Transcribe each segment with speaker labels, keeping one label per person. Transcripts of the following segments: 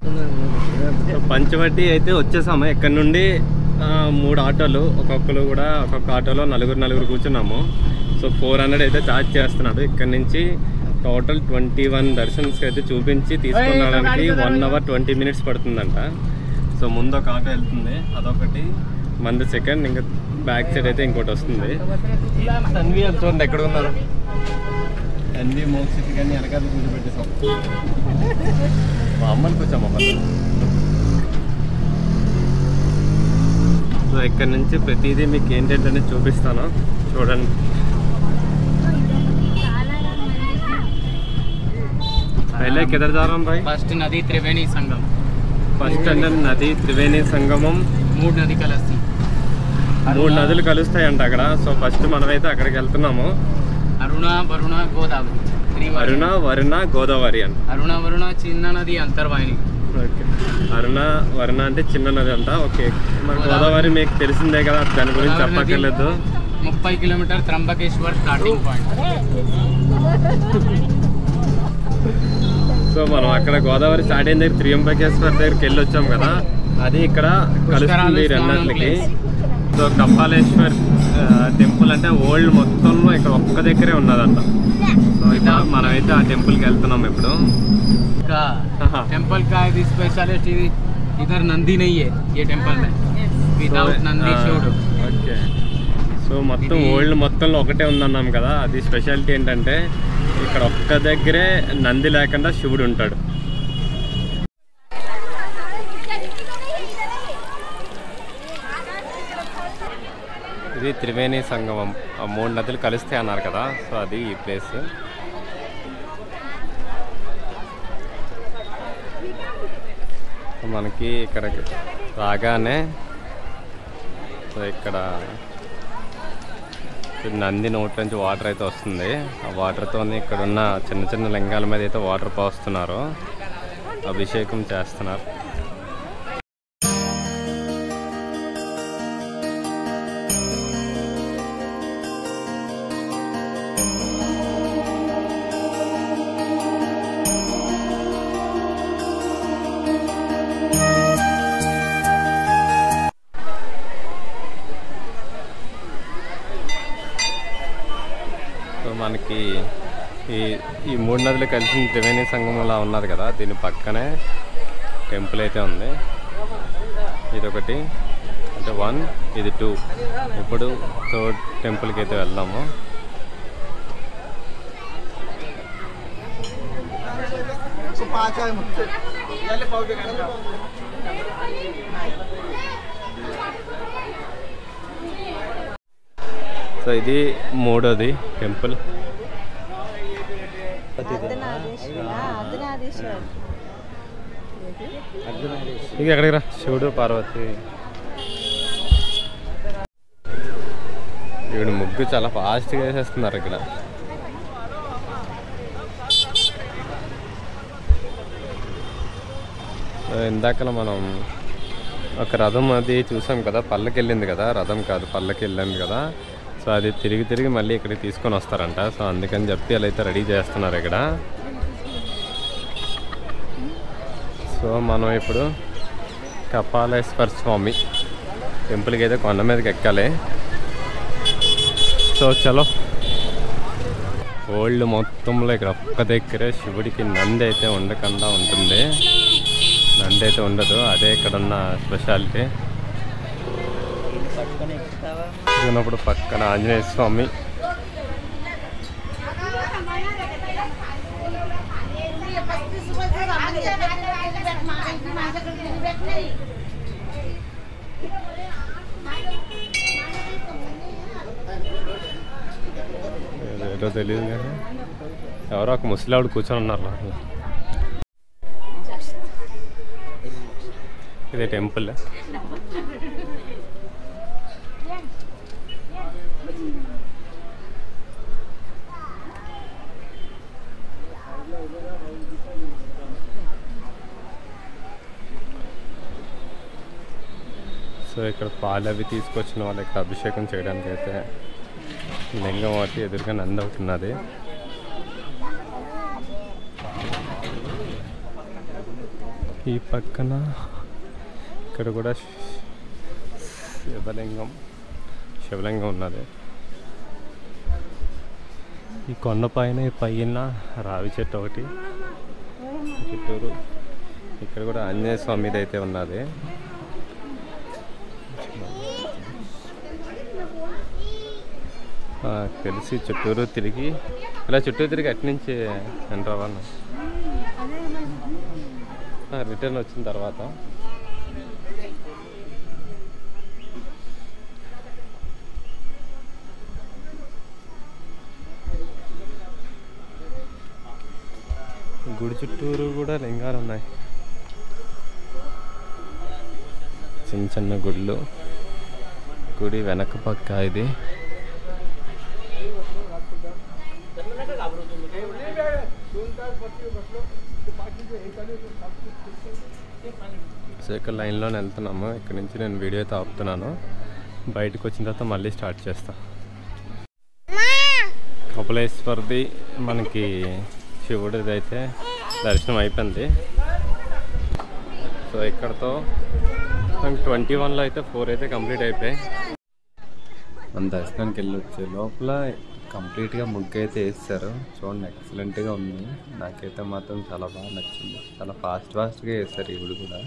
Speaker 1: So Panchavati అయితే వచ్చేసాము ఇక్కడ నుండి ఆ, మూడు ఆటోలు ఒక్కొక్కరు కూడా ఒక్కొక్క ఆటోలో నలుగురు నలుగురు కూర్చున్నాము సో ఫోర్ హండ్రెడ్ అయితే ఛార్జ్ చేస్తున్నాడు ఇక్కడ నుంచి టోటల్ ట్వంటీ వన్ దర్శన్స్కి అయితే చూపించి తీసుకురావడానికి వన్ అవర్ ట్వంటీ మినిట్స్ పడుతుందంట సో ముందు ఒక ఆటో వెళ్తుంది అదొకటి మంది సెకండ్ ఇంకా బ్యాక్ సైడ్ అయితే ఇంకోటి వస్తుంది తన్వి చూడండి ఎక్కడ ఉన్నారు తన్వి మోక్షిత్ కానీ వెనకాల కూర్చోబెట్టేసాం మా అమ్మని కూర్చోమ్మ సో ఇక్కడ నుంచి ప్రతిదీ మీకు ఏంటంటే చూపిస్తాను చూడండి పहले किधर जा रहा हूँ भाई
Speaker 2: फर्स्ट नदी त्रिवेणी संगम
Speaker 1: ఫస్ట్ అంటే నది త్రివేణి సంగమం
Speaker 2: मूड नदी कलस्ती
Speaker 1: మూడు నదులు కలుస్తాయంట అక్కడ సో ఫస్ట్ మనమైతే అక్కడికి వెళ్తున్నాము
Speaker 2: अरुणा वरुणा गोदावरी त्रिवाणी
Speaker 1: అరుణ వరుణ గోదావరి అంట
Speaker 2: అరుణ వరుణ చిన్న నది అంతర్వాహిని
Speaker 1: ఓకే అరుణ వరుణ అంటే చిన్న నది అంట ఓకే మన గోదావరి మీకు తెలిసిందే కదా దాని గురించి
Speaker 2: గోదావరి నది.
Speaker 1: చెప్పక్కర్లేదు
Speaker 2: ముప్పై kilometre Trimbakeshwar starting point
Speaker 1: so మనం అక్కడ గోదావరి స్టార్ట్ అయిన దగ్గర త్రియంబకేశ్వర్ దగ్గరికి వెళ్ళి వచ్చాం కదా అది ఇక్కడ కలుస్తుంది ఈ రెండింటికి సో కపాలేశ్వర్ టెంపుల్ అంటే ఓల్డ్ మొత్తంలో ఇక్కడ ఒక్క దగ్గరే ఉన్నదంట సో ఇప్పుడు మనమైతే ఆ టెంపుల్కి వెళ్తున్నాం ఇప్పుడు
Speaker 2: का
Speaker 1: हाँ।
Speaker 2: टेम्पल का है स्पेशलिस्ट इधर नंदी नहीं है ये टेम्पल में विदाउट नंदी शिवడు
Speaker 1: ఓకే సో మొత్తం
Speaker 2: ఇది-
Speaker 1: ఓల్డ్ మొత్తంలో ఒకటే ఉందన్నాం కదా అది స్పెషాలిటీ ఏంటంటే ఇక్కడ ఒక్క దగ్గరే నంది లేకుండా శివుడు ఉంటాడు ఇది త్రివేణి సంగమం ఆ మూడు నదులు కలుస్తాయి అన్నారు కదా సో అది ఈ ప్లేస్ మనకి ఇక్కడ రాగానే సో ఇక్కడ ఇక్కడ నంది నోట్ నుంచి వాటర్ అయితే వస్తుంది ఆ వాటర్తో ఇక్కడ ఉన్న చిన్న చిన్న లింగాల మీద అయితే వాటర్ పోస్తున్నారు అభిషేకం చేస్తున్నారు సో మనకి ఈ ఈ మూడు నదులు కలిసిన త్రివేణి సంగమంలా ఉన్నది కదా దీని పక్కనే టెంపుల్ అయితే ఉంది ఇది ఒకటి అంటే వన్ ఇది టూ ఇప్పుడు థర్డ్ టెంపుల్కి అయితే వెళ్దాము సో ఇది మూడోది టెంపుల్
Speaker 3: అర్ధనారీశ్వర అర్ధనారీశ్వర
Speaker 1: ఇక ఎక్కడికి రా శివుడు పార్వతి ఇక్కడ ముగ్గు చాలా ఫాస్ట్గా వేసేస్తున్నారు ఇక్కడ సో ఇందాకలా మనం ఒక రథం అది చూసాం కదా పల్లకి వెళ్ళింది కదా రథం కాదు పల్లకి వెళ్ళింది కదా సో అది తిరిగి తిరిగి మళ్ళీ ఇక్కడికి తీసుకొని వస్తారంట సో అందుకని చెప్పి అలా అయితే రెడీ చేస్తున్నారు ఇక్కడ సో మనం ఇప్పుడు కపాలేశ్వర స్వామి టెంపుల్కి అయితే కొండ మీదకి ఎక్కాలి సో చలో ఓల్డ్ మొత్తంలో ఇక్కడ ఒక్క దగ్గరే శివుడికి నంది అయితే ఉండకుండా ఉంటుంది నంది అయితే ఉండదు అదే ఇక్కడ ఉన్న స్పెషాలిటీ ఉన్నప్పుడు పక్కన ఆంజనేయ స్వామి ఏదో తెలియదు కానీ ఎవరో ఒక ముసలావిడ కూర్చొని ఉన్నారు లోపల. ఇదే టెంపుల్ సో ఇక్కడ పాలు అవి తీసుకొచ్చిన వాళ్ళు ఇక్కడ అభిషేకం చేయడానికి అయితే లింగం ఒకటి ఎదురుగా నంది ఒకటి ఉన్నది ఈ పక్కన ఇక్కడ కూడా శివలింగం శివలింగం ఉన్నది ఈ కొండ పైన ఈ పైన రావి చెట్టు ఒకటి చుట్టూరు ఇక్కడ కూడా ఆంజనేయ స్వామిది అయితే ఉన్నది ఆ, తెలిసి చుట్టూరు తిరిగి ఇలా చుట్టూరు తిరిగి అటు నుంచి ఎంటర్ అవ్వాలి రిటర్న్ వచ్చిన తర్వాత గుడి చుట్టూరు కూడా లింగాలు ఉన్నాయి చిన్న చిన్న గుళ్ళు గుడి వెనక పక్క ఇది సో ఇక్కడ లైన్లో వెళ్తున్నాము ఇక్కడ నుంచి నేను వీడియో అయితే ఆపుతున్నాను బయటకు వచ్చిన తర్వాత మళ్ళీ స్టార్ట్ చేస్తా కపిలేశ్వర్ది మనకి శివుడిది అయితే దర్శనం అయిపోయింది సో ఇక్కడతో మనకి ట్వంటీ వన్లో అయితే ఫోర్ అయితే కంప్లీట్ అయిపోయాయి మన దర్శనానికి వెళ్ళి వచ్చే లోపల కంప్లీట్గా ముగ్గు అయితే వేస్తారు చూడండి ఎక్సలెంట్గా ఉంది నాకైతే మాత్రం చాలా బాగా నచ్చింది చాలా ఫాస్ట్ ఫాస్ట్గా వేస్తారు ఈ గుడి కూడా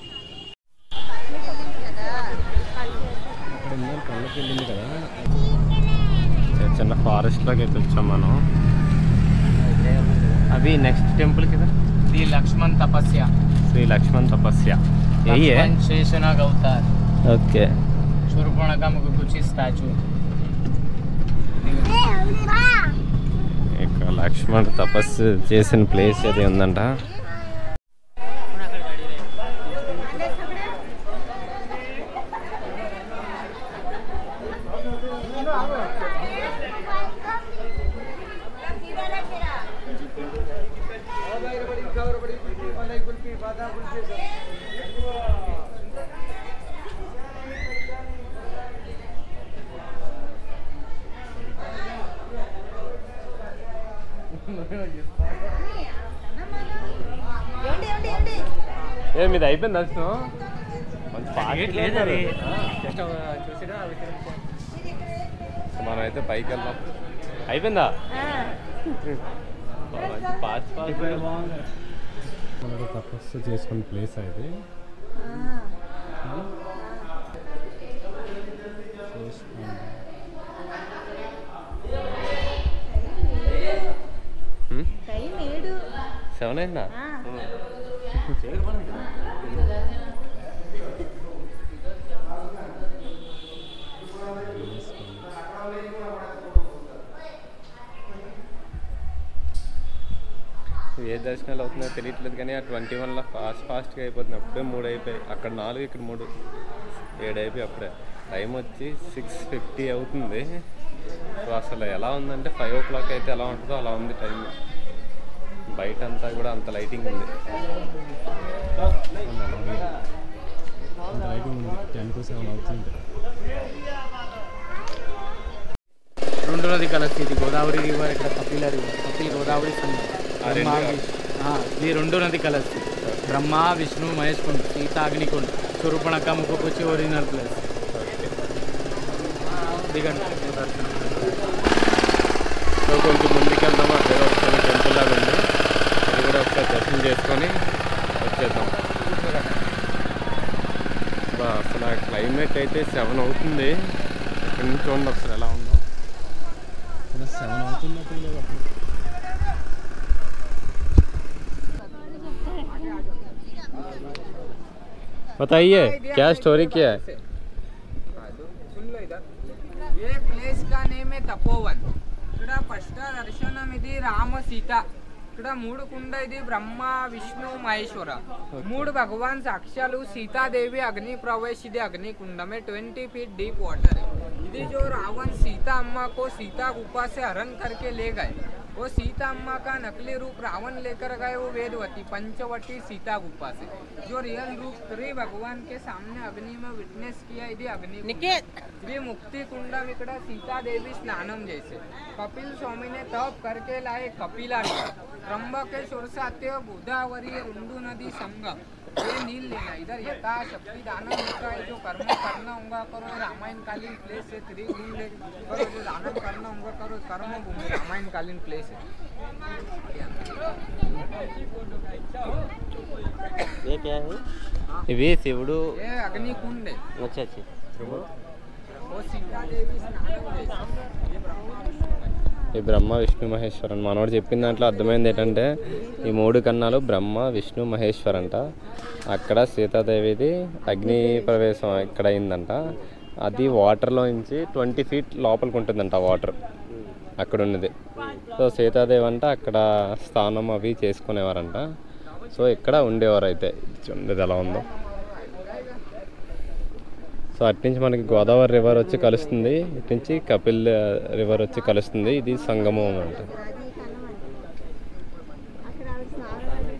Speaker 1: కళ్ళకి వెళ్ళింది కదా చిన్న చిన్న ఫారెస్ట్లోకి అయితే వచ్చాం మనం అవి నెక్స్ట్ టెంపుల్ కదా
Speaker 2: the Lakshman Tapasya
Speaker 1: Shri Lakshman Tapasya a
Speaker 2: Lakshman Sheshnag avatar
Speaker 1: okay
Speaker 2: Shurpanakha ముగ్గుచి స్టాచ్యూ
Speaker 1: ఇక్కడ లక్ష్మణ్ తపస్సు చేసిన ప్లేస్ అది ఉందంట
Speaker 3: ఏమండి ఏమండి ఏమండి
Speaker 1: ఏ మీది అయిపోయింది దర్శనం మంచి పాకెట్ లేదు మనం అయితే పైకి వెళ్దాం అయిపోయిందా మంచి ఫాస్ట్ ఫాస్ట్ మనకు తపస్సు చేసుకున్న ప్లేస్ అది
Speaker 3: టైం ఏడు
Speaker 1: సెవెన్ అయిందా
Speaker 3: ఆ.
Speaker 1: ఏ దర్శనాలు అవుతున్నాయో తెలియట్లేదు కానీ ఆ ట్వంటీ వన్లో ఫాస్ట్ ఫాస్ట్గా అయిపోతుంది అప్పుడే మూడు అయిపోయాయి అక్కడ నాలుగు ఇక్కడ మూడు ఏడు అయిపోయి అప్పుడే టైం వచ్చి సిక్స్ ఫిఫ్టీ అవుతుంది సో అసలు ఎలా ఉందంటే ఫైవ్ ఓ క్లాక్ అయితే ఎలా ఉంటుందో అలా ఉంది టైం బయట అంతా కూడా అంత లైటింగ్ ఉంది అంత లైటింగ్ ఉంది టెన్ టు సెవెన్ అవుతుంది
Speaker 2: రెండు నది కలసి ఇది గోదావరి రివర్ ఇక్కడ కపిల రివర్ కపిల్ గోదావరి సంగం
Speaker 1: ఆ రెండు
Speaker 2: బ్రహ్మ
Speaker 1: కాదు.
Speaker 2: విష్- ఆ, ఇది రెండు నది కలసి బ్రహ్మ విష్ణు మహేష్ కుండ్ సీత అగ్నికుండ్ శూర్పణఖ ముక్కుపుచ్చి ఒరిజినల్ ప్లేస్ దిగండి దర్శనం
Speaker 1: సో కొంచెం ముందుకు వెళ్దాం అదే ఒక టెంపుల్ లాగా ఉంది అది కూడా ఒకసారి దర్శనం చేసుకొని వచ్చేద్దాం బా, అసలు ఆ క్లైమేట్ అయితే సెవెన్ అవుతుంది ఇక్కడ నుంచి చూడండి ఒకసారి ఎలా ఉందో సెవెన్ అవుతున్నప్పుడు बताइए क्या स्टोरी क्या है
Speaker 4: सुन लो इधर ये प्लेस का नेम है तपोवन ఇక్కడ ఫస్ట్ దర్శనం ఇది రామ సీత ఇక్కడ మూడు కుండ ఇది బ్రహ్మ విష్ణు మహేశ్వర మూడు భగవాన్ సాక్ష్యాలు సీతాదేవి అగ్ని ప్రవేश ఇది అగ్ని कुंड में ट्वेंटी फीट डीप वाटर है ఇది जो रावण सीता अम्मा को सीता गुफा से हरण करके ले गए वो सीता अम्मा का नकली रूप रावण लेकर गए वो वेदवती पंचवटी सीता गुफा से जो रियल रूप श्री भगवान के सामने अग्नि में विटनेस किया ఇది अग्नि ఇది ముక్తి కుండం ఇక్కడ సీతాదేవి స్నానం చేసే కపిల్ స్వామిని తప్ करके लाए कपिला रिवर त्र्यंबकेश्वर से आते हुए गोदावरी रुंडू नदी संगम ये नील लेना इधर यथा शक्ति दाना होता है जो कर्म करना होगा करो रामायण कालीन प्लेस है त्रिगुण ले करो जो दान करना होगा करो कर्म भूमि रामायण कालीन प्लेस है
Speaker 5: ये क्या है
Speaker 1: ఇవి శివుడు
Speaker 4: ये अग्नि कुंड है
Speaker 5: अच्छा अच्छा
Speaker 4: वो सीता देवी स्नान में ये ब्रह्मा विष्णु है
Speaker 1: ఈ బ్రహ్మ విష్ణు మహేశ్వరన్ మనోడు చెప్పిన దాంట్లో అర్థమైంది ఏంటంటే ఈ మూడు కన్నాలు బ్రహ్మ విష్ణు మహేశ్వర్ అంట అక్కడ సీతాదేవిది అగ్ని ప్రవేశం ఇక్కడ అయిందంట అది వాటర్లో నుంచి ట్వంటీ ఫీట్ లోపలికి ఉంటుందంట వాటర్ అక్కడ ఉన్నది సో సీతాదేవి అంట అక్కడ స్థానం అవి చేసుకునేవారంట సో ఇక్కడ ఉండేవారు అయితే చూడండి ఇది ఎలా ఉందో సో అట్నుంచి మనకి గోదావరి రివర్ వచ్చి కలుస్తుంది ఇటు నుంచి కపిల్ రివర్ వచ్చి కలుస్తుంది ఇది సంగమం అంట
Speaker 3: అది కనం అంటే అక్కడ ఆవిడ స్నానాలు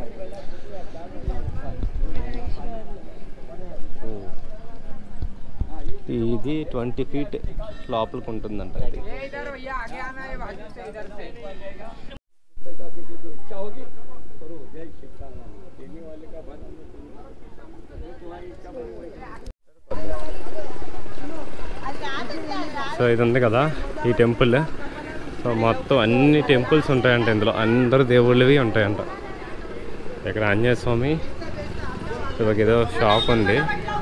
Speaker 1: ఇది ట్వంటీ ఫీట్ లోపలికి ఉంటుందంట ఇది
Speaker 4: ये इधर भैया आगे आना है बाजू से इधर से
Speaker 1: సో ఇది ఉంది కదా ఈ టెంపుల్ సో మొత్తం అన్ని టెంపుల్స్ ఉంటాయంట ఇందులో అందరు దేవుళ్ళవి ఉంటాయంట ఇక్కడ ఆంజనేయ స్వామి ఇవాళ ఏదో షాప్ ఉంది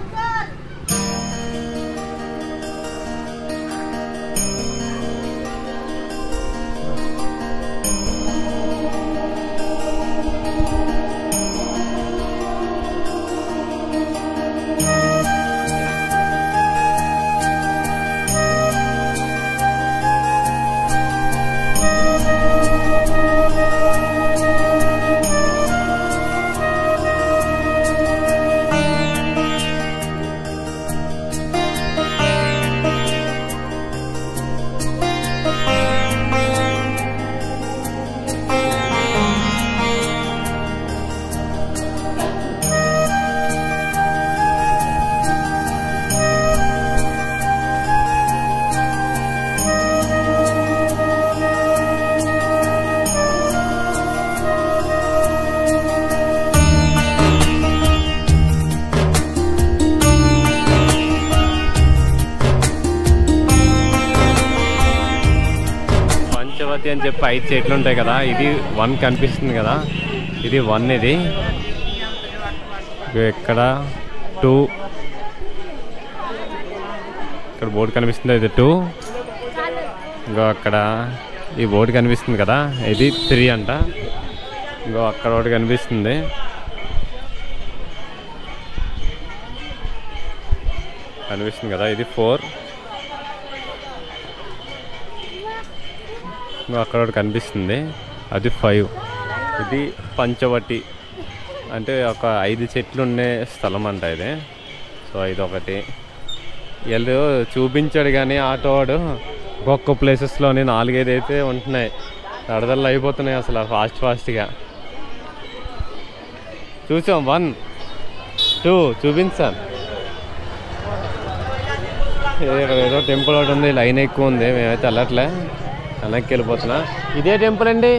Speaker 1: పంచవతి అని చెప్పి ఐదు చెట్లు ఉంటాయి కదా ఇది వన్ కనిపిస్తుంది కదా ఇది వన్ ఇది ఇగో ఇక్కడ టూ ఇక్కడ బోర్డు కనిపిస్తుంది ఇది టూ ఇంకో అక్కడ ఈ బోర్డు కనిపిస్తుంది కదా ఇది త్రీ అంట ఇంకో అక్కడ ఒకటి కనిపిస్తుంది కనిపిస్తుంది కదా ఇది ఫోర్ ఇంకో అక్కడ ఒకటి కనిపిస్తుంది అది ఫైవ్ ఇది పంచవటి అంటే ఒక ఐదు చెట్లు ఉండే స్థలం అంట ఇది సో ఇది ఒకటి వీళ్ళు చూపించాడు కానీ ఆటో వాడు ఒక్కొక్క ప్లేసెస్లోని నాలుగైదు అయితే ఉంటున్నాయి దడదళ్ళు అయిపోతున్నాయి అసలు ఫాస్ట్ ఫాస్ట్గా చూసాం వన్ టూ చూపించాను ఇక్కడ ఏదో టెంపుల్ ఒకటి ఉంది లైన్ ఎక్కువ ఉంది మేమైతే వెళ్ళట్లే వెనక్కి వెళ్ళిపోతున్నా ఇదే టెంపుల్ అండి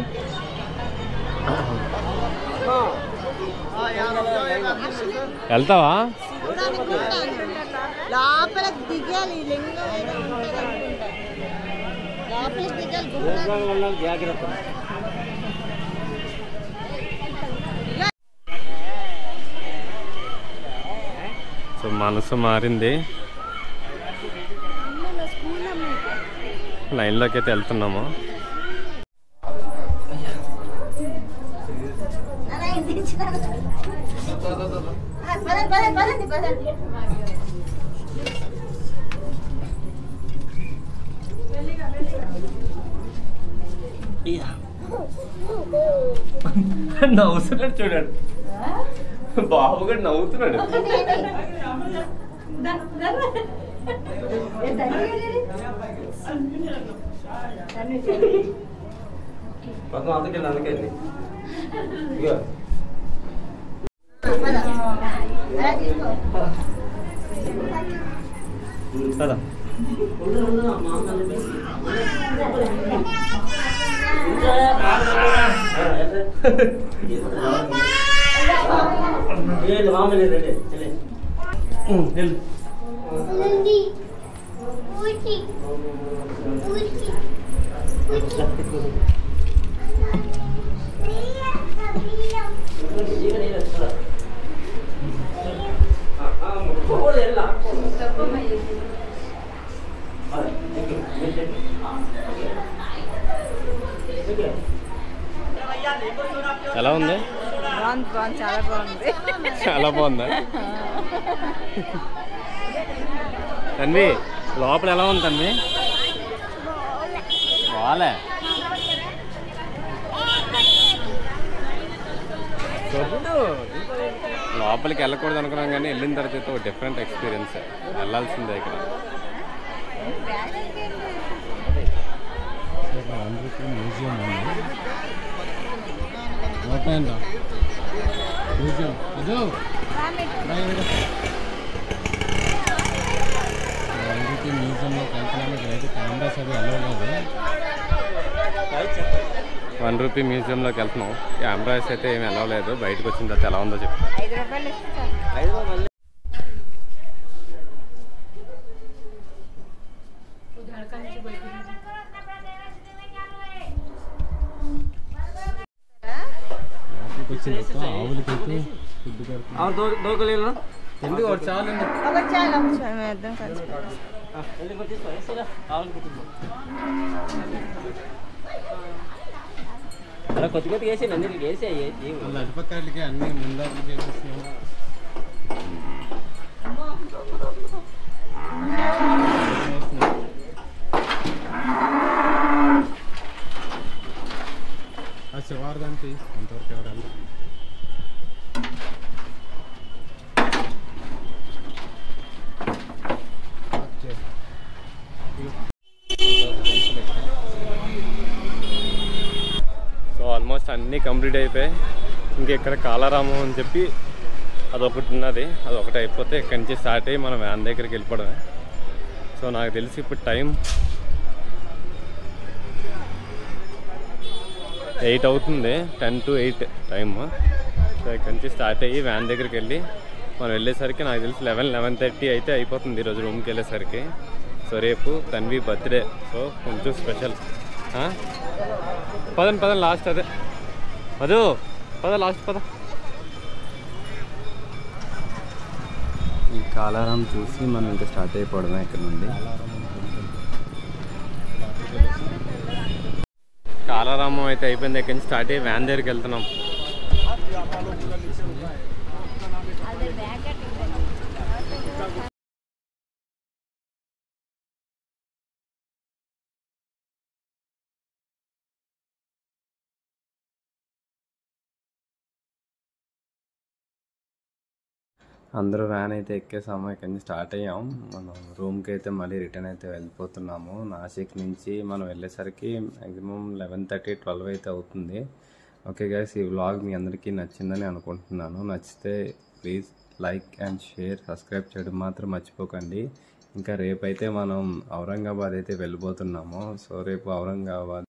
Speaker 1: వెళ్తావా
Speaker 3: లోపల దిగాలి ఈ లింగం ఏదో ఉంటుంది అనుకుంటా లోపలికి దిగాలి గుహ
Speaker 1: సో మనసు మారింది
Speaker 3: అమ్మలో స్కూల్ అమ్మాయి
Speaker 1: లైన్లోకి అయితే వెళ్తున్నాము
Speaker 3: అలా ఎదిరించినారు. ఆ, పదండి పదండి పదండి పదండి
Speaker 1: నవ్వుతున్నాడు చూడండి బాబు కూడా నవ్వుతున్నాడు
Speaker 3: అలా తీసుకో
Speaker 1: కదా ఎలా ఉంది
Speaker 3: బాగుంది బాగుంది చాలా బాగుంది
Speaker 1: చాలా బాగుందా తన్వి లోపల ఎలా ఉంది తన్వి బాలే లోపలికి వెళ్ళకూడదు అనుకున్నాం కానీ వెళ్ళిన తర్వాత అయితే ఒక డిఫరెంట్ ఎక్స్పీరియన్స్ వెళ్ళాల్సిందే ఇక్కడ మ్యూజియం ఉంది మ్యూజియం ఇదో మ్యూజియంలోకి వెళ్తున్నాము ఇక్కడైతే కెమెరాస్ అవి వెళ్ళలేదు వన్ రూపీ మ్యూజియంలోకి వెళ్తున్నాం కెమెరాస్ అయితే ఏమి వెళ్ళలేదు బయటకు వచ్చిన తర్వాత ఎలా ఉందో చెప్పు
Speaker 3: ఐదు రూపాయలు ఇస్తాను
Speaker 1: వచ్చిన తర్వాత ఆవులకైతే ఫుడ్ ఎందుకు ఒకటి చాలు
Speaker 3: ఒక చాలు ఒక చాలు మేము ఇద్దరం కలిసి
Speaker 5: కొద్ది కొద్దిగా వేసి నందికి వేసి
Speaker 1: వాళ్ళ అటుపక్కలకి అన్ని ముందరికి చేసేస్తున్నాం ఆ శివార్దానికి అంతవరకు ఎవరు వెళ్ళరు. ఓకే. సో ఆల్మోస్ట్ అన్నీ కంప్లీట్ అయిపోయాయి ఇంకా ఇక్కడ కాలారామం అని చెప్పి అదొకటి ఉన్నది అదొకటి అయిపోతే ఇక్కడి నుంచి స్టార్ట్ అయ్యి మనం వ్యాన్ దగ్గరికి వెళ్ళిపోవడమే సో నాకు తెలిసి ఇప్పుడు టైం ఎయిట్ అవుతుంది ten to eight time so ఇక్కడి నుంచి స్టార్ట్ అయ్యి వ్యాన్ దగ్గరికి వెళ్ళి మనం వెళ్ళేసరికి నాకు తెలిసి లెవెన్ లెవెన్ థర్టీ అయితే అయిపోతుంది ఈరోజు రూమ్కి వెళ్ళేసరికి సో రేపు తన్వి బర్త్డే సో కొంచెం స్పెషల్ పదండి పదండి లాస్ట్ అదే అదో పద లాస్ట్ పద ఈ కాలారం చూసి మనం ఇంకా స్టార్ట్ అయిపోవడమే ఇక్కడ నుండి కాలారామం అయితే అయిపోయింది ఇక్కడ నుంచి స్టార్ట్ అయ్యి వ్యాన్ దగ్గరికి వెళ్తున్నాం
Speaker 3: అదే బ్యాగ్
Speaker 1: అందరూ వ్యాన్ అయితే ఎక్కేసాము ఇక్కడి నుంచి స్టార్ట్ అయ్యాం మనం రూమ్కి అయితే మళ్ళీ రిటర్న్ అయితే వెళ్ళిపోతున్నాము నాసిక్ నుంచి మనం వెళ్ళేసరికి మ్యాక్సిమం లెవెన్ థర్టీ ట్వెల్వ్ అయితే అవుతుంది ఓకే గైస్ ఈ వ్లాగ్ మీ అందరికీ నచ్చిందని అనుకుంటున్నాను నచ్చితే please like and share subscribe చేయడం మాత్రం మర్చిపోకండి ఇంకా రేపైతే మనం ఔరంగాబాద్ అయితే వెళ్ళిపోతున్నాము సో రేపు ఔరంగాబాద్